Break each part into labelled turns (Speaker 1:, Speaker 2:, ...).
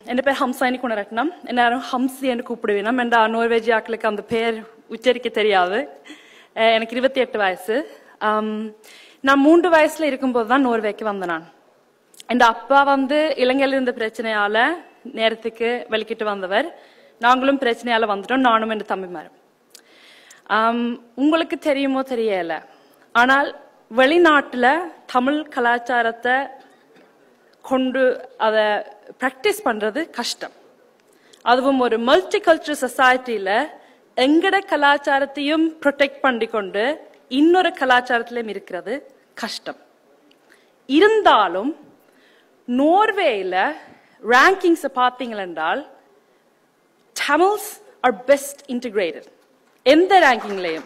Speaker 1: എൻ്റെ പേര് ഹംസാനി കുണരത്നം എല്ലാവരും ഹംസി എന്ന് கூப்பிடுவேன் എൻ്റെ നോർവേജ് ആക്களுக்கு அந்த பேர் உச்சரிக்க தெரியாது அஹ் எனக்கு இருபத்தி எட்டு வயசு ஆம், நான் மூன்று வயசுல இருக்கும்போது தான் நோர்வேக்கு வந்த நான் என் அப்பா வந்து இலங்கையில இருந்த பிரச்சனையால நேரத்துக்கு வெளிக்கிட்டு வந்தவர் நாங்களும் பிரச்சனையால வந்துட்டோம் நானும் என் தம்பிமாரும் ஆம், உங்களுக்கு தெரியுமோ தெரியல ஆனால் வெளிநாட்டுல தமிழ் கலாச்சாரத்தை கொண்டு அதை ப்ராக்டிஸ் பண்றது கஷ்டம் அதுவும் ஒரு மல்டி கல்ச்சர் சொசைட்டில எங்கட கலாச்சாரத்தையும் ப்ரொடெக்ட் பண்ணிக்கொண்டு இன்னொரு கலாச்சாரத்திலும் இருக்கிறது கஷ்டம் இருந்தாலும் நோர்வேல ரேங்கிங்ஸ் பார்த்தீங்கள் என்றால் தமிழ்ஸ் ஆர் பெஸ்ட் இன்டிகிரேட்டட் எந்த ரேங்கிங்லையும்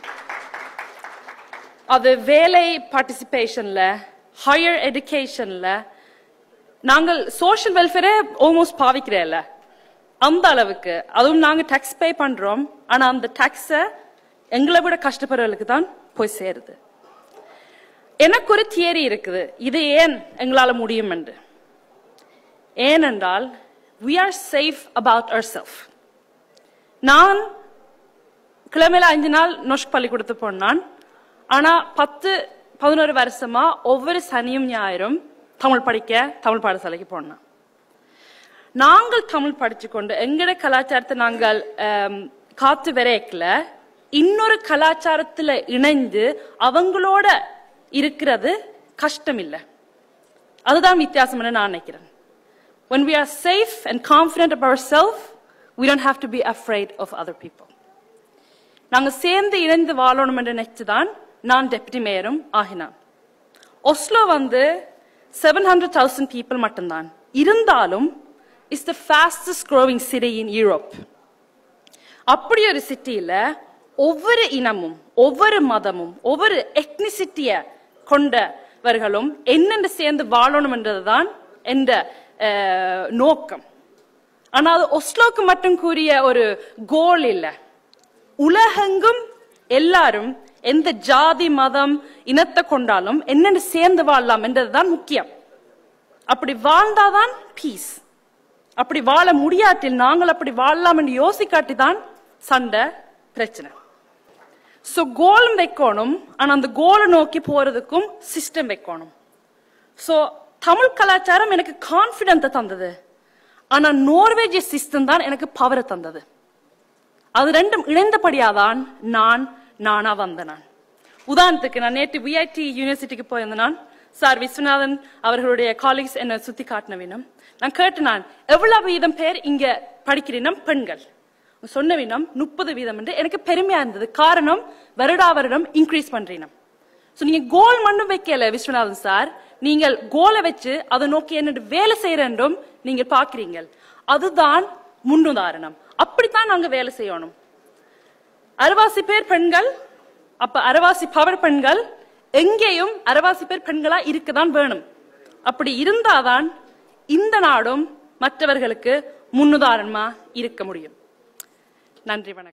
Speaker 1: அது வேலை பார்ட்டிசிபேஷன்ல ஹையர் எஜுகேஷன்ல நாங்கள் சோஷியல் வெல்ஃபேரே ஆல்மோஸ்ட் பாவிக்கிறேன்ல அந்த அளவுக்கு அதுவும் நாங்க டாக்ஸ் பே பண்றோம் ஆனா அந்த டாக்ஸ எங்களை விட கஷ்டப்படுறவர்களுக்கு தான் போய் சேருது எனக்கு ஒரு தியரி இருக்குது இது ஏன் எங்களால முடியும் என்று ஏனென்றால் we are safe about ourselves நான் கிழமையில அஞ்சு நாள் நொஷ் பள்ளிக்கூடத்து போனான் ஆனா பத்து பதினோரு வருஷமா ஒவ்வொரு சனியும் ஞாயிறும் தமிழ் படிக்க தமிழ் பாடசாலைக்கு போனேன் நாங்கள் தமிழ் படிச்சு கொண்டு எங்கட கலாச்சாரத்தை நாங்கள் ஆம், காத்து வரைக்கல இன்னொரு கலாச்சாரத்துல இணைந்து அவங்களோட இருக்கிறது கஷ்டம் இல்லை அதுதான் வித்தியாசம்னு நான் நினைக்கிறேன் when we are safe and confident of ourselves we don't have to be afraid of other people நாங்க சேர்ந்து இணைந்து வாழணும் என்று நினைச்சுதான் நான் டெப்டி மேயரும் ஆகினான் ஒஸ்லோ வந்து செவன் ஹண்ட்ரட் தௌசண்ட் பீப்புள் மட்டும்தான் இருந்தாலும் is the fastest growing city in Europe அப்படி ஒரு சிட்டியில ஒவ்வொரு இனமும் ஒவ்வொரு மதமும் ஒவ்வொரு எத்னிசிட்டிய கொண்டவர்களும் என்னென்று சேர்ந்து வாழணும் என்றதுதான் என்ற அஹ், நோக்கம் ஆனா அது ஒஸ்லோக்கு மட்டும் கூறிய ஒரு கோல் இல்ல உலகெங்கும் எல்லாரும் எந்த ஜாதி மதம் இனத்தை கொண்டாலும் என்னென்னு சேர்ந்து வாழலாம் என்றதுதான் முக்கியம் அப்படி வாழ்ந்தாதான் பீஸ் அப்படி வாழ முடியாட்டில் நாங்கள் அப்படி வாழலாம் என்று யோசிக்காட்டி தான் சண்டை பிரச்சனை சோ கோலும் வைக்கணும் ஆனா அந்த கோலை நோக்கி போறதுக்கும் சிஸ்டம் வைக்கணும் சோ தமிழ் கலாச்சாரம் எனக்கு கான்பிடன்ஸை தந்தது ஆனா நோர்வேஜிய சிஸ்டம் தான் எனக்கு பவரை தந்தது அது ரெண்டும் இணைந்தபடியாதான் நான் நானா வந்த நான் உதாரணத்துக்கு நான் நேற்று விஐடி யூனிவர்சிட்டிக்கு போயிருந்த நான் சார் விஸ்வநாதன் அவர்களுடைய காலேஜ் என்னை சுத்தி காட்டின வினம் நான் கேட்டு நான் எவ்வளவு வீதம் பேர் இங்க படிக்கிறீனம் பெண்கள் சொன்ன வினம் முப்பது வீதம் என்று எனக்கு பெருமையா இருந்தது காரணம் வருடா வருடம் இன்க்ரீஸ் பண்றீனம் சோ நீங்க கோல் மட்டும் வைக்கல விஸ்வநாதன் சார் நீங்கள் கோலை வச்சு அதை நோக்கி என்ன வேலை செய்யறோம் நீங்க பாக்குறீங்க அதுதான் முன்னுதாரணம் அப்படித்தான் நாங்க வேலை செய்யணும் அரைவாசி பேர் பெண்கள் அப்ப அரைவாசி பவர் பெண்கள் எங்கேயும் அரைவாசி பேர் பெண்களா இருக்கதான் வேணும் அப்படி இருந்தாதான் இந்த நாடும் மற்றவர்களுக்கு முன்னுதாரணமா இருக்க முடியும் நன்றி வணக்கம்